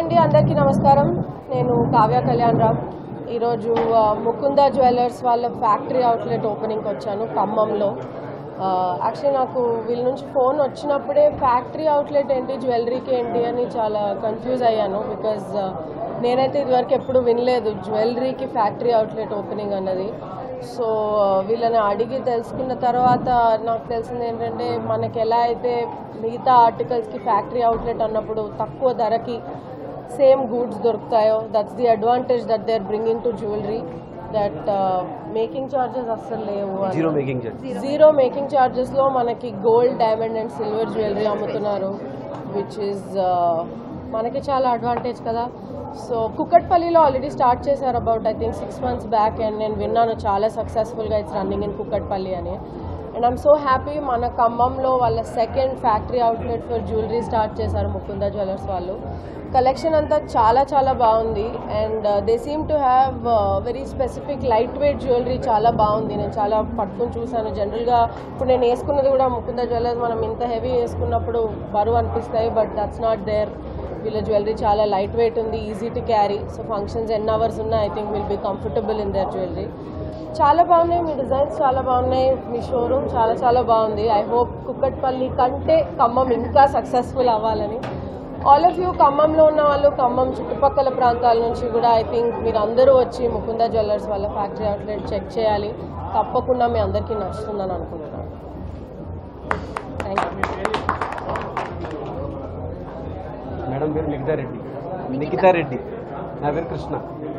అండి అందరికీ నమస్కారం నేను కావ్య కళ్యాణ్ రామ్ ఈరోజు ఆ, ముకుంద జ్యువెలర్స్ వాళ్ళ ఫ్యాక్టరీ అవుట్లెట్ ఓపెనింగ్కి వచ్చాను ఖమ్మంలో యాక్చువల్లీ నాకు వీళ్ళ నుంచి ఫోన్ వచ్చినప్పుడే ఫ్యాక్టరీ అవుట్లెట్ ఏంటి జ్యువెలరీకి ఏంటి అని చాలా కన్ఫ్యూజ్ అయ్యాను బికాజ్ నేనైతే ఇదివరకు ఎప్పుడు వినలేదు జ్యువెలరీకి ఫ్యాక్టరీ అవుట్లెట్ ఓపెనింగ్ అన్నది సో వీళ్ళని అడిగి తెలుసుకున్న తర్వాత నాకు తెలిసింది ఏంటంటే మనకి ఎలా అయితే మిగతా ఆర్టికల్స్కి ఫ్యాక్టరీ అవుట్లెట్ అన్నప్పుడు తక్కువ ధరకి సేమ్ గూడ్స్ దొరుకుతాయో that's the advantage that they are bringing to jewellery that making charges అస్సలు లేవు అని. Zero making charge zero making ఛార్జెస్లో మనకి gold diamond and silver jewellery అమ్ముతున్నారు విచ్ ఈజ్ మనకి చాలా అడ్వాంటేజ్ కదా సో కుక్కట్పల్లిలో ఆల్రెడీ స్టార్ట్ చేశారు about I think six months back and నేను విన్నాను చాలా సక్సెస్ఫుల్గా ఇట్స్ రన్నింగ్ ఇన్ కుక్కట్పల్లి అని అండ్ ఐమ్ సో హ్యాపీ మన ఖమ్మంలో వాళ్ళ second factory outlet for jewellery start చేశారు ముకుంద జ్యువెలర్స్ వాళ్ళు కలెక్షన్ అంతా చాలా చాలా బాగుంది and they seem to have very specific light weight jewellery చాలా బాగుంది నేను చాలా పట్టుకుని చూశాను జనరల్గా ఇప్పుడు నేను వేసుకున్నది కూడా ముకుంద జ్యువెలర్స్ మనం ఇంత హెవీ వేసుకున్నప్పుడు బరువు అనిపిస్తాయి బట్ దట్స్ నాట్ దేర్ వీళ్ళ జ్యువెలరీ చాలా లైట్ వెయిట్ ఉంది easy to carry so functions ఎన్ని అవర్స్ ఉన్నా I think will be comfortable in their jewellery చాలా బాగున్నాయి మీ డిజైన్స్ చాలా బాగున్నాయి మీ షోరూమ్ చాలా చాలా బాగుంది ఐ హోప్ కుక్కట్పల్లి కంటే ఖమ్మం ఇంకా సక్సెస్ఫుల్ అవ్వాలని ఆల్ ఆఫ్ యూ ఖమ్మంలో ఉన్న వాళ్ళు ఖమ్మం చుట్టుపక్కల ప్రాంతాల నుంచి కూడా ఐ థింక్ మీరు అందరూ వచ్చి ముకుంద జ్యువెలర్స్ వాళ్ళ ఫ్యాక్టరీ అవుట్లెట్ చెక్ చేయాలి తప్పకుండా మీ అందరికీ నచ్చుతుందని అనుకుంటున్నాను థ్యాంక్ యూ మేడం పేరు నిఖితా రెడ్డి నిఖితా రెడ్డి నా పేరు కృష్ణ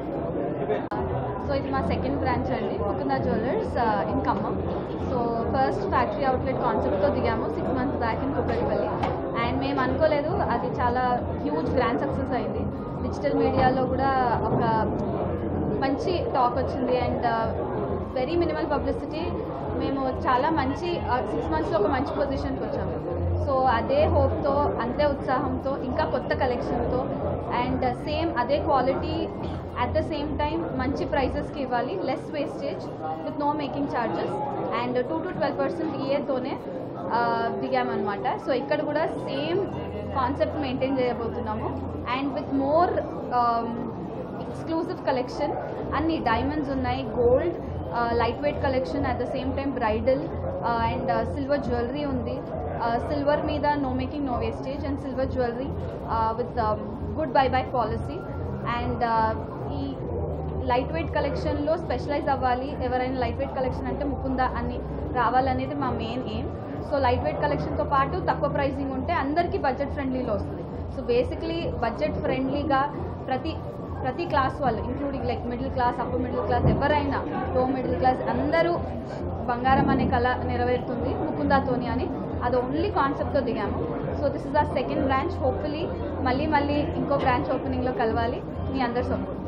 సో ఇది మా సెకండ్ బ్రాంచ్ అండి Mukunda jewellers in Khammam so first factory outlet కాన్సెప్ట్తో దిగాము six months back in Kukatpally and మేము అనుకోలేదు అది చాలా హ్యూజ్ గ్రాండ్ సక్సెస్ అయింది డిజిటల్ మీడియాలో కూడా ఒక మంచి టాక్ వచ్చింది అండ్ వెరీ మినిమల్ పబ్లిసిటీ మేము చాలా మంచి సిక్స్ మంత్స్లో ఒక మంచి పొజిషన్కి వచ్చాము సో అదే హోప్తో అంతే ఉత్సాహంతో ఇంకా కొత్త కలెక్షన్తో అండ్ సేమ్ అదే quality at the same time మంచి ప్రైసెస్కి ఇవ్వాలి less wastage with no making charges and two to twelve percent ఈఏతోనే దిగామన్నమాట సో ఇక్కడ కూడా సేమ్ కాన్సెప్ట్ మెయింటైన్ చేయబోతున్నాము and with more exclusive collection అన్ని డైమండ్స్ ఉన్నాయి gold light weight collection at the same time bridal and silver jewellery ఉంది silver మీద no making no wastage and silver jewellery with good bye by policy and ఈ light weight కలెక్షన్లో specialise అవ్వాలి ఎవరైనా light weight collection అంటే ముకుందా అని రావాలనేది మా main aim so light weight కలెక్షన్తో పాటు తక్కువ ప్రైసింగ్ ఉంటే అందరికీ బడ్జెట్ ఫ్రెండ్లీలో వస్తుంది సో బేసిక్లీ బడ్జెట్ ఫ్రెండ్లీగా ప్రతి ప్రతి క్లాస్ వాళ్ళు including like middle class upper middle class ఎవరైనా లో మిడిల్ క్లాస్ అందరూ బంగారం అనే కళ నెరవేరుతుంది ముకుందాతోని అని అది ఓన్లీ కాన్సెప్ట్తో దిగాము సో దిస్ ఇస్ ఆ సెకండ్ బ్రాంచ్ హోప్ఫుల్లీ మళ్ళీ మళ్ళీ ఇంకో బ్రాంచ్ ఓపెనింగ్లో కలవాలి మీ అందరి సపోర్ట్